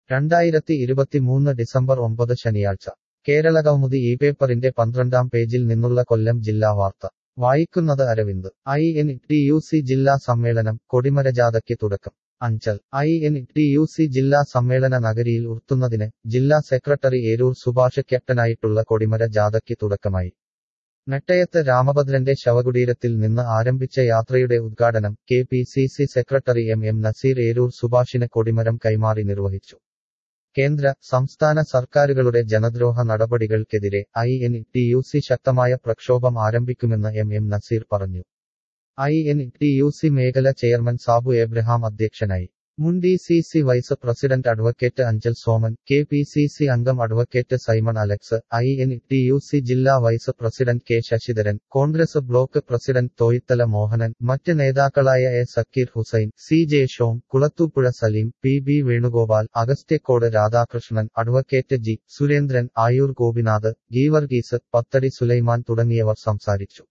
രണ്ടായിരത്തി ഇരുപത്തിമൂന്ന് ഡിസംബർ ഒമ്പത് ശനിയാഴ്ച കേരളകൗമുദി ഈ പേപ്പറിന്റെ പന്ത്രണ്ടാം പേജിൽ നിന്നുള്ള കൊല്ലം ജില്ലാ വാർത്ത വായിക്കുന്നത് Aravind I N T U C ജില്ലാ സമ്മേളനം കൊടിമരജാഥയ്ക്ക് തുടക്കം Anchal I N T U C ജില്ലാ സമ്മേളന നഗരിയിൽ ഉർത്തുന്നതിന് ജില്ലാ സെക്രട്ടറി ഏരൂർ സുഭാഷ് ക്യാപ്റ്റനായിട്ടുള്ള കൊടിമര ജാഥയ്ക്ക് തുടക്കമായി നെട്ടയത്ത് രാമഭദ്രന്റെ ശവകുടീരത്തിൽ നിന്ന് ആരംഭിച്ച യാത്രയുടെ ഉദ്ഘാടനം K P C C secretary M M Naseer Eroor സുഭാഷിന് കൊടിമരം കൈമാറി നിർവഹിച്ചു കേന്ദ്ര സംസ്ഥാന സർക്കാരുകളുടെ ജനദ്രോഹ നടപടികൾക്കെതിരെ I N T U C ശക്തമായ പ്രക്ഷോഭം ആരംഭിക്കുമെന്ന് എം എം നസീർ പറഞ്ഞു I N T U C മേഖല ചെയർമാൻ സാബു എബ്രഹാം അധ്യക്ഷനായി മുൻ D C C vice president advocate Anchal Soman K P C C അംഗം advocate Simon Alex I N T U C ജില്ലാ vice president K Sasidharan Congress block president Thoyithala Mohanan മറ്റ് നേതാക്കളായ A Sakeer Hussain C J Shom Kulathupuzha Saleem P B Venugopal Agasthyakode Radhakrishnan advocate G Surendran Ayoor Gopinath Geevarghese Pathadi Sulaiman തുടങ്ങിയവർ സംസാരിച്ചു